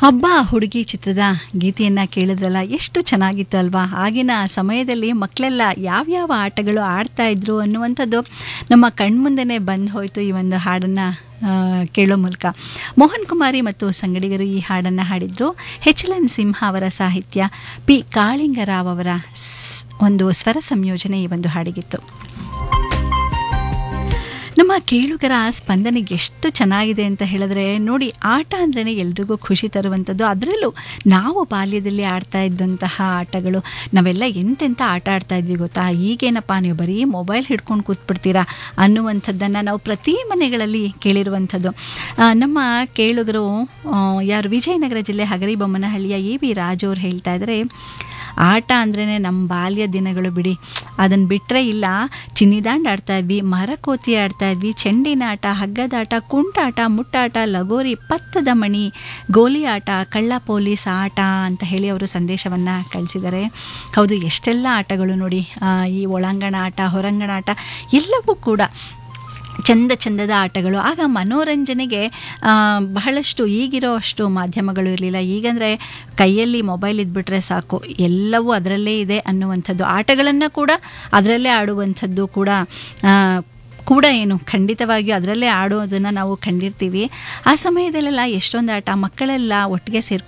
ಹಬ್ಬ ಹುಡುಗಿ ಚಿತ್ರದ ಗೀತೆಯನ್ನು ಕೇಳಿದ್ರಲ್ಲ ಎಷ್ಟು ಚೆನ್ನಾಗಿತ್ತು ಅಲ್ವಾ ಆಗಿನ ಸಮಯದಲ್ಲಿ ಮಕ್ಕಳೆಲ್ಲ ಯಾವ್ಯಾವ ಆಟಗಳು ಆಡ್ತಾ ಇದ್ರು ಅನ್ನುವಂಥದ್ದು ನಮ್ಮ ಕಣ್ಮುಂದೆನೇ ಬಂದು ಹೋಯಿತು ಈ ಒಂದು ಹಾಡನ್ನು ಕೇಳೋ ಮೂಲಕ ಮೋಹನ್ ಕುಮಾರಿ ಮತ್ತು ಸಂಗಡಿಗರು ಈ ಹಾಡನ್ನು ಹಾಡಿದ್ರು ಎಚ್ ಎಲ್ ಎನ್ ಸಿಂಹ ಅವರ ಸಾಹಿತ್ಯ ಪಿ ಕಾಳಿಂಗರಾವ್ ಅವರ ಸ್- ಒಂದು ಸ್ವರ ಸಂಯೋಜನೆ ಈ ಒಂದು ಹಾಡಿಗಿತ್ತು ನಮ್ಮ ಕೇಳುಗರ ಸ್ಪಂದನೆ ಎಷ್ಟು ಚೆನ್ನಾಗಿದೆ ಅಂತ ಹೇಳಿದ್ರೆ ನೋಡಿ ಆಟ ಅಂದ್ರೇ ಎಲ್ರಿಗೂ ಖುಷಿ ತರುವಂಥದ್ದು ಅದರಲ್ಲೂ ನಾವು ಬಾಲ್ಯದಲ್ಲಿ ಆಡ್ತಾ ಇದ್ದಂತಹ ಆಟಗಳು ನಾವೆಲ್ಲ ಎಂತೆಂಥ ಆಟ ಆಡ್ತಾ ಇದ್ವಿ ಗೊತ್ತಾ ಈಗೇನಪ್ಪ ನೀವು ಬರೀ ಮೊಬೈಲ್ ಹಿಡ್ಕೊಂಡು ಕೂತ್ಬಿಡ್ತೀರಾ ಅನ್ನುವಂಥದ್ದನ್ನು ನಾವು ಪ್ರತಿ ಮನೆಗಳಲ್ಲಿ ಕೇಳಿರುವಂಥದ್ದು ಆ, ನಮ್ಮ ಕೇಳುಗರು ಆ, ಯಾರು ವಿಜಯನಗರ ಜಿಲ್ಲೆ ಹಗರಿಬೊಮ್ಮನಹಳ್ಳಿಯ ಎ ವಿ ರಾಜು ಅವ್ರು ಹೇಳ್ತಾ ಇದ್ದಾರೆ ಆಟ ಅಂದ್ರೇ ನಮ್ಮ ಬಾಲ್ಯ ದಿನಗಳು ಬಿಡಿ ಅದನ್ನು ಬಿಟ್ಟರೆ ಇಲ್ಲ ಚಿನ್ನಿದಾಂಡು ಆಡ್ತಾ ಇದ್ವಿ ಮರಕೋತಿ ಆಡ್ತಾ ಇದ್ವಿ ಚೆಂಡಿನ ಆಟ ಹಗ್ಗದಾಟ ಕುಂಟಾಟ ಮುಟ್ಟಾಟ ಲಗೋರಿ ಪತ್ತದ ಮಣಿ ಗೋಲಿ ಆಟ ಕಳ್ಳ ಪೊಲೀಸ್ ಆಟ ಅಂತ ಹೇಳಿ ಅವರು ಸಂದೇಶವನ್ನು ಕಳಿಸಿದ್ದಾರೆ ಹೌದು ಎಷ್ಟೆಲ್ಲ ಆಟಗಳು ನೋಡಿ ಆ, ಈ ಒಳಾಂಗಣ ಆಟ ಹೊರಾಂಗಣ ಆಟ ಎಲ್ಲವೂ ಕೂಡ ಚಂದ ಚಂದದ ಆಟಗಳು ಆಗ ಮನೋರಂಜನೆಗೆ ಆ, ಬಹಳಷ್ಟು ಈಗಿರೋ ಅಷ್ಟು ಮಾಧ್ಯಮಗಳು ಇರಲಿಲ್ಲ ಈಗಂದರೆ ಕೈಯಲ್ಲಿ ಮೊಬೈಲ್ ಇದ್ಬಿಟ್ರೆ ಸಾಕು ಎಲ್ಲವೂ ಅದರಲ್ಲೇ ಇದೆ ಅನ್ನುವಂಥದ್ದು ಆಟಗಳನ್ನು ಕೂಡ ಅದರಲ್ಲೇ ಆಡುವಂಥದ್ದು ಕೂಡ ಆ, ಕೂಡ ಏನು ಖಂಡಿತವಾಗಿಯೂ ಅದರಲ್ಲೇ ಆಡೋದನ್ನು ನಾವು ಕಂಡಿರ್ತೀವಿ ಆ ಸಮಯದಲ್ಲೆಲ್ಲ ಎಷ್ಟೊಂದು ಆಟ ಮಕ್ಕಳೆಲ್ಲ ಒಟ್ಟಿಗೆ ಸೇರ್ಕೊಂಡು